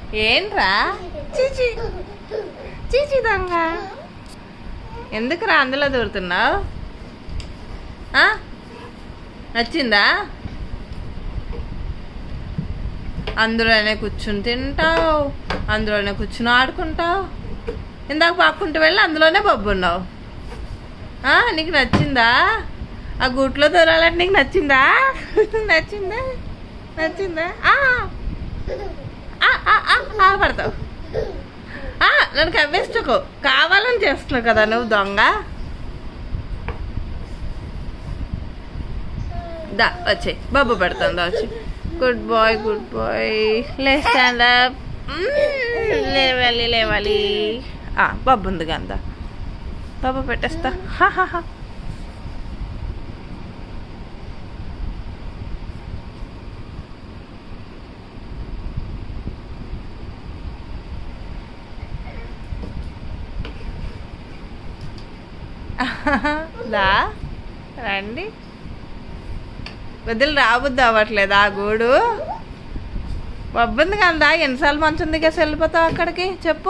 ఏంట్రా చీచి చీచి దొంగ ఎందుకురా అందులో దూరుతున్నావు ఆ? నచ్చిందా అందులోనే కూర్చుని తింటావు అందులోనే కూర్చుని ఆడుకుంటావు ఇందాక పాక్కుంటూ వెళ్ళి అందులోనే బొబ్బున్నావు ఆ, నీకు నచ్చిందా ఆ గూట్లో దూరాలంటే నీకు నచ్చిందా నచ్చిందా నచ్చిందా ఆ, ఆ, ఆ, ఆ, ఆ, పడతావు ఆ, నన్ను కవ్వేసుకో కావాలని చేస్తున్నావు కదా నువ్వు దొంగ దా వచ్చాయి బాబు పెడతాను దా వచ్చి గుడ్ బాయ్ గుడ్ బాయ్ లే స్టాండ్ అప్ లేవాలి లేవాలి ఆ, బాబు ఉంది కదా బాబు పెట్టేస్తా హా, హా, హా. దా రండి వదిలి రాబుద్ది అవ్వట్లేదు ఆ గూడు వబ్బుంది కదా ఎన్నిసార్లు మంచం దిగేసి వెళ్ళిపోతావు అక్కడికి చెప్పు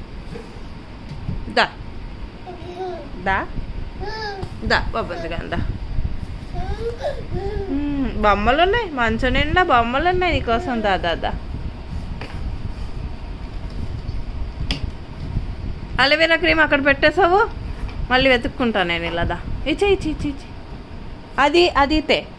దా దా దా వబ్బుంది కదా బొమ్మలు ఉన్నాయి మంచం నిండా బొమ్మలు ఉన్నాయి నీకోసం దా దా దా అలవేరా క్రీమ్ అక్కడ పెట్టేసావు మళ్ళీ వెతుక్కుంటా నేను ఇలా దా ఇచ్చే ఇచ్చి ఇచ్చి ఇచ్చి అది అది తే